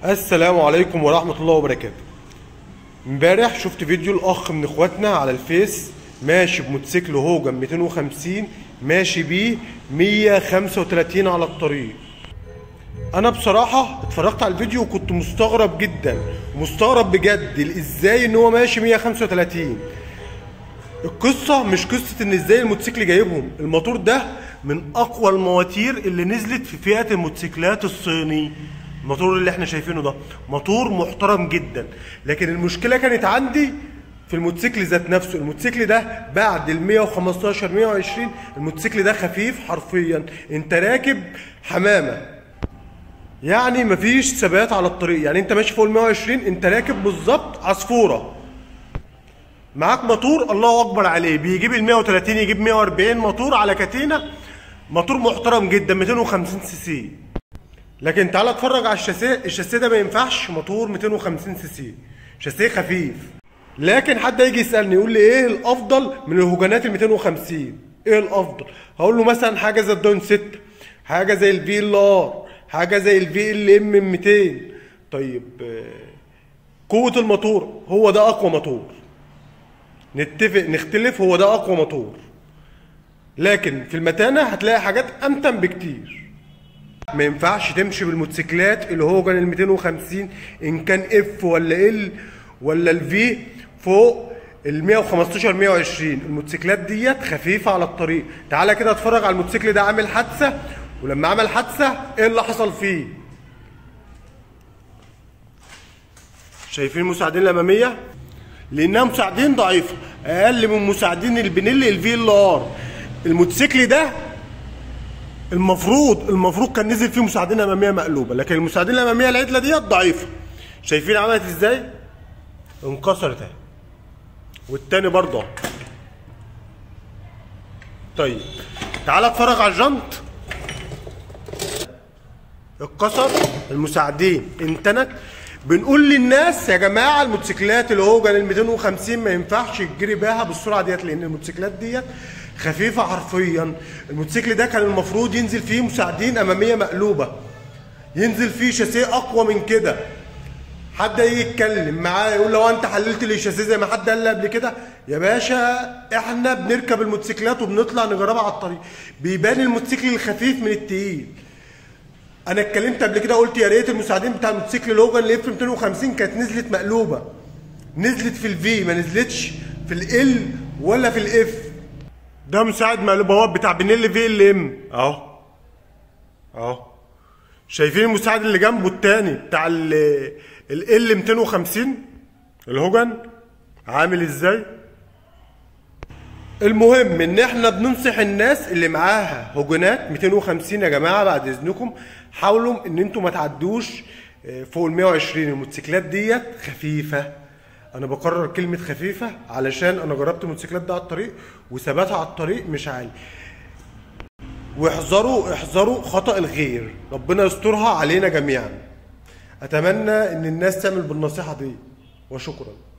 السلام عليكم ورحمة الله وبركاته امبارح شفت فيديو الاخ من اخواتنا على الفيس ماشي بموتوسيكل هوجن 250 ماشي بيه 135 على الطريق انا بصراحة اتفرجت على الفيديو وكنت مستغرب جدا مستغرب بجد ازاي ان هو ماشي 135 القصة مش قصة ان ازاي الموتوسيكل جايبهم الموتور ده من اقوى المواتير اللي نزلت في فئة الموتوسيكلات الصيني الموتور اللي احنا شايفينه ده موتور محترم جدا لكن المشكلة كانت عندي في الموتوسيكل ذات نفسه الموتوسيكل ده بعد ال 115 120 الموتوسيكل ده خفيف حرفيا انت راكب حمامة يعني مفيش ثبات على الطريق يعني انت ماشي فوق ال 120 انت راكب بالظبط عصفوره معاك موتور الله اكبر عليه بيجيب ال 130 يجيب 140 موتور على كاتينا موتور محترم جدا 250 سي سي لكن تعالى اتفرج على الشاسيه الشاسيه ده ما ينفعش موتور 250 سي سي شاسيه خفيف لكن حد يجي يسالني يقول لي ايه الافضل من الهوجانات ال 250 ايه الافضل هقول له مثلا حاجه زي الدون 6 حاجه زي الفي ال ار حاجه زي الفي ال ام 200 طيب آه، قوه الموتور هو ده اقوى موتور نتفق نختلف هو ده اقوى موتور لكن في المتانه هتلاقي حاجات امتن بكتير ما ينفعش تمشي بالموتوسيكلات اللي هو كان ال 250 ان كان اف ولا ال ولا الفي فوق ال 115 120 الموتوسيكلات ديت خفيفه على الطريق تعالى كده اتفرج على الموتوسيكل ده عامل حادثه ولما عمل حادثه ايه اللي حصل فيه شايفين المساعدين الاماميه لانها مساعدين ضعيفه اقل من مساعدين البنيل الفي ال ار الموتوسيكل ده المفروض المفروض كان نزل فيه مساعدين اماميه مقلوبه لكن المساعدين الاماميه العدله ديت ضعيفه شايفين عملت ازاي انكسرت اهي والتاني برضه اهو. طيب تعال اتفرج على الجنط اتكسر المساعدين انتنت بنقول للناس يا جماعه الموتوسيكلات اللي هو ال 250 ما ينفعش تجري بيها بالسرعه ديت لان الموتوسيكلات ديت خفيفه حرفيا الموتوسيكل ده كان المفروض ينزل فيه مساعدين اماميه مقلوبه ينزل فيه شاسيه اقوى من كده حد يجي يتكلم معاه يقول لو انت حللت لي الشاسيه زي ما حد قال لي قبل كده يا باشا احنا بنركب الموتوسيكلات وبنطلع نجربها على الطريق بيبان الموتوسيكل الخفيف من التقيل انا اتكلمت قبل كده قلت يا ريت المساعدين بتاع الموتوسيكل لوجان الاف 250 كانت نزلت مقلوبه نزلت في الفي ما نزلتش في ال ولا في الاف ده مساعد مقلوب اهو بتاع بنيل في ال ام اهو اهو شايفين المساعد اللي جنبه التاني بتاع ال ال 250 الهوجن عامل ازاي المهم ان احنا بننصح الناس اللي معاها هوجنات 250 يا جماعه بعد اذنكم حاولوا ان انتوا ما تعدوش آه، فوق ال 120 الموتوسيكلات ديت خفيفه انا بكرر كلمه خفيفه علشان انا جربت الموتوسيكلات ده على الطريق وثباتها على الطريق مش عالي واحذروا احذروا خطا الغير ربنا يسترها علينا جميعا اتمنى ان الناس تعمل بالنصيحه دي وشكرا